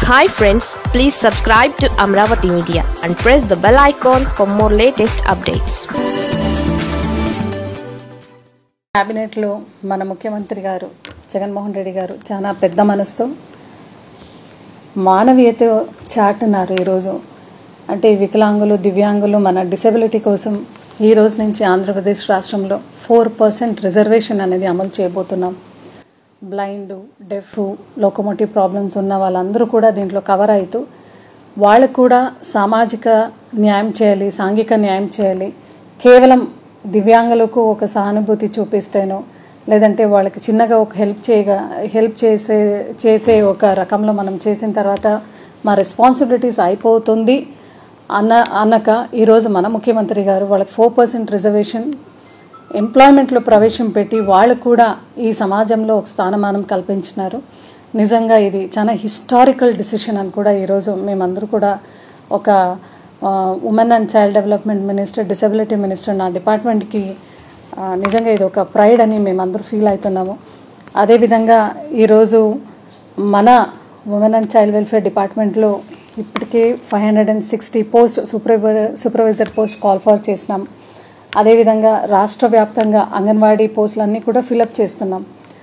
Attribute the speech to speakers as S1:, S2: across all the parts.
S1: hi friends please subscribe to Amaravati media and press the bell icon for more latest updates
S2: క్యాబినెట్లో మన ముఖ్యమంత్రి గారు జగన్మోహన్ రెడ్డి గారు చాలా పెద్ద మనసుతో మానవీయత చాటున్నారు ఈరోజు అంటే వికలాంగులు దివ్యాంగులు మన డిసెబిలిటీ కోసం ఈ రోజు నుంచి ఆంధ్రప్రదేశ్ రాష్ట్రంలో ఫోర్ పర్సెంట్ రిజర్వేషన్ అనేది అమలు చేయబోతున్నాం బ్లైండ్ డెఫ్ లోకోమోటివ్ ప్రాబ్లమ్స్ ఉన్న వాళ్ళందరూ కూడా దీంట్లో కవర్ అవుతూ వాళ్ళకు కూడా సామాజిక న్యాయం చేయాలి సాంఘిక న్యాయం చేయాలి కేవలం దివ్యాంగులకు ఒక సహానుభూతి చూపిస్తేనో లేదంటే వాళ్ళకి చిన్నగా ఒక హెల్ప్ చేయగా హెల్ప్ చేసే చేసే ఒక రకంలో మనం చేసిన తర్వాత మా రెస్పాన్సిబిలిటీస్ అయిపోతుంది అన్న అన్నక ఈరోజు మన ముఖ్యమంత్రి గారు వాళ్ళకి ఫోర్ పర్సెంట్ రిజర్వేషన్ ఎంప్లాయ్మెంట్లో ప్రవేశం పెట్టి వాళ్ళు కూడా ఈ సమాజంలో ఒక స్థానమానం కల్పించినారు నిజంగా ఇది చాలా హిస్టారికల్ డిసిషన్ అని కూడా ఈరోజు మేమందరూ కూడా ఒక women and child development minister disability minister నా డిపార్ట్మెంట్కి ఆ, నిజంగా ఇది ఒక ప్రైడ్ అని మేమందరూ ఫీల్ అవుతున్నాము అదేవిధంగా ఈరోజు మన ఉమెన్ అండ్ చైల్డ్ వెల్ఫేర్ డిపార్ట్మెంట్లో ఇప్పటికే five hundred and sixty post supervisor supervisor post call for చేసినాం అదేవిధంగా రాష్ట్ర వ్యాప్తంగా అంగన్వాడీ పోస్టులన్నీ కూడా ఫిలప్ చేస్తున్నాం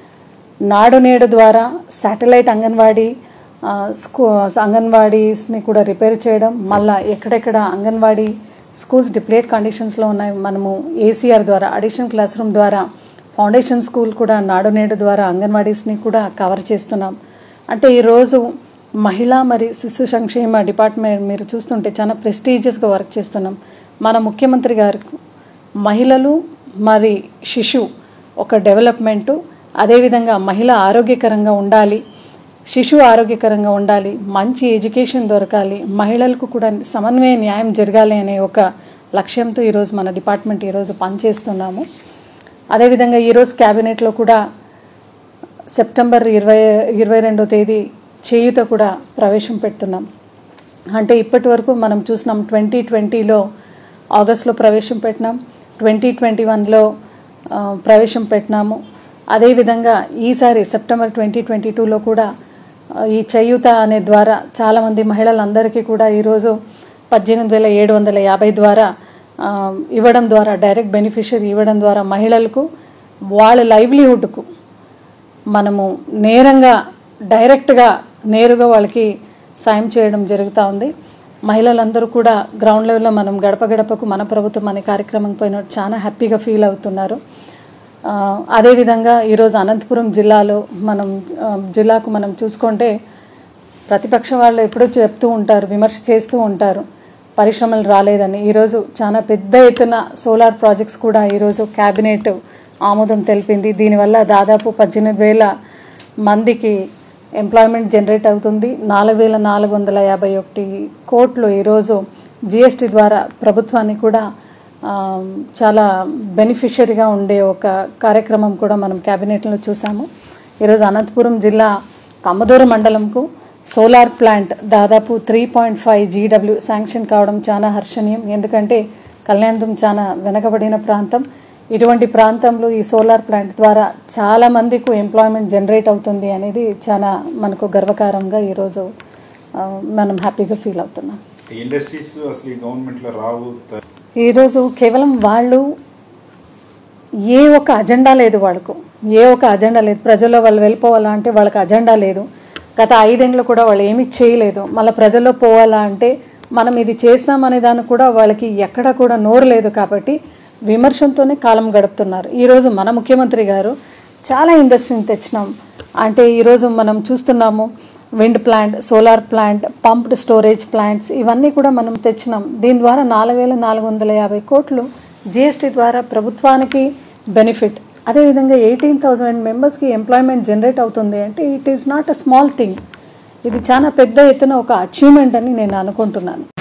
S2: నాడు నేడు ద్వారా శాటిలైట్ అంగన్వాడీ ఆ, స్కూ అంగన్వాడీస్ని కూడా రిపేర్ చేయడం మళ్ళా ఎక్కడెక్కడ అంగన్వాడీ స్కూల్స్ డిప్లేట్ కండిషన్స్లో ఉన్నాయి మనము ఏసీఆర్ ద్వారా అడిషనల్ క్లాస్ రూమ్ ద్వారా ఫౌండేషన్ స్కూల్ కూడా నాడు నేడు ద్వారా అంగన్వాడీస్ని కూడా కవర్ చేస్తున్నాం అంటే ఈరోజు మహిళా మరియు శిశు సంక్షేమ డిపార్ట్మెంట్ మీరు చూస్తుంటే చాలా ప్రెస్టీజియస్గా వర్క్ చేస్తున్నాం మన ముఖ్యమంత్రి గారు మహిళలు మరి శిశు ఒక డెవలప్మెంటు అదేవిధంగా మహిళ ఆరోగ్యకరంగా ఉండాలి శిశువు ఆరోగ్యకరంగా ఉండాలి మంచి ఎడ్యుకేషన్ దొరకాలి మహిళలకు కూడా సమన్వయ న్యాయం జరగాలి అనే ఒక లక్ష్యంతో ఈరోజు మన డిపార్ట్మెంట్ ఈరోజు పనిచేస్తున్నాము అదేవిధంగా ఈరోజు క్యాబినెట్లో కూడా సెప్టెంబర్ ఇరవై ఇరవై రెండో తేదీ చేయుత కూడా ప్రవేశం పెడుతున్నాం అంటే ఇప్పటి వరకు మనం చూసినాం ట్వంటీ ట్వంటీలో ఆగస్ట్లో ప్రవేశం పెట్టినాం ట్వంటీ ట్వంటీ వన్లో ప్రవేశం పెట్టినాము అదేవిధంగా ఈసారి సెప్టెంబర్ ట్వంటీ ట్వంటీ టూలో కూడా ఆ, ఈ చేయూత అనే ద్వారా చాలామంది మహిళలందరికీ కూడా ఈరోజు పద్దెనిమిది వేల ఏడు వందల యాభై ద్వారా ఆ, ఇవ్వడం ద్వారా డైరెక్ట్ బెనిఫిషియరీ ఇవ్వడం ద్వారా మహిళలకు వాళ్ళ లైవ్లీహుడ్కు మనము నేరంగా డైరెక్ట్గా నేరుగా వాళ్ళకి సాయం చేయడం జరుగుతూ ఉంది మహిళలందరూ కూడా గ్రౌండ్ లెవెల్లో మనం గడప గడపకు మన ప్రభుత్వం అనే కార్యక్రమం పోయిన చాలా హ్యాపీగా ఫీల్ అవుతున్నారు ఆ, అదేవిధంగా ఈరోజు అనంతపురం జిల్లాలో మనం ఆ, జిల్లాకు మనం చూసుకుంటే ప్రతిపక్ష వాళ్ళు ఎప్పుడూ చెప్తూ ఉంటారు విమర్శ చేస్తూ ఉంటారు పరిశ్రమలు రాలేదని ఈరోజు చాలా పెద్ద ఎత్తున సోలార్ ప్రాజెక్ట్స్ కూడా ఈరోజు క్యాబినెట్ ఆమోదం తెలిపింది దీనివల్ల దాదాపు పద్దెనిమిది వేల మందికి ఎంప్లాయ్మెంట్ జనరేట్ అవుతుంది నాలుగు వేల నాలుగు వందల యాభై ఒకటి కోట్లు ఈరోజు జిఎస్టీ ద్వారా ప్రభుత్వానికి కూడా ఆ, చాలా బెనిఫిషియరీగా ఉండే ఒక కార్యక్రమం కూడా మనం క్యాబినెట్లో చూసాము ఈరోజు అనంతపురం జిల్లా కమ్మదూరు మండలంకు సోలార్ ప్లాంట్ దాదాపు three point five GW sanction కావడం చాలా హర్షణీయం ఎందుకంటే కళ్యాణం చాలా వెనకబడిన ప్రాంతం ఇటువంటి ప్రాంతంలో ఈ సోలార్ ప్లాంట్ ద్వారా చాలా మందికి ఎంప్లాయ్మెంట్ జనరేట్ అవుతుంది అనేది చాలా మనకు గర్వకారంగా ఈరోజు ఆ, మనం హ్యాపీగా ఫీల్ అవుతున్నాం
S3: ఈ ఇండస్ట్రీస్ అసలు ఈ గవర్నమెంట్లో రావు త-
S2: ఈరోజు కేవలం వాళ్ళు ఏ ఒక అజెండా లేదు వాళ్ళకు ఏ ఒక అజెండా లేదు ప్రజల్లో వాళ్ళు వెళ్ళిపోవాలా అంటే వాళ్ళకి అజెండా లేదు గత ఐదేళ్ళు కూడా వాళ్ళు ఏమీ చేయలేదు మళ్ళీ ప్రజల్లో పోవాలా అంటే మనం ఇది చేసినామనే దానికి కూడా వాళ్ళకి ఎక్కడ కూడా నోరు లేదు కాబట్టి విమర్శంతోనే కాలం గడుపుతున్నారు ఈరోజు మన ముఖ్యమంత్రి గారు చాలా ఇండస్ట్రీని తెచ్చినాం అంటే ఈరోజు మనం చూస్తున్నాము wind plant solar plant pumped storage plants ఇవన్నీ కూడా మనం తెచ్చినాం దీని ద్వారా నాలుగు వేల నాలుగు వందల యాభై కోట్లు జిఎస్టీ ద్వారా ప్రభుత్వానికి బెనిఫిట్ అదేవిధంగా ఎయిటీన్ థౌసండ్ మెంబర్స్కి ఎంప్లాయ్మెంట్ జనరేట్ అవుతుంది అంటే it is not a small thing ఇది చాలా పెద్ద ఎత్తున ఒక అచీవ్మెంట్ అని నేను అనుకుంటున్నాను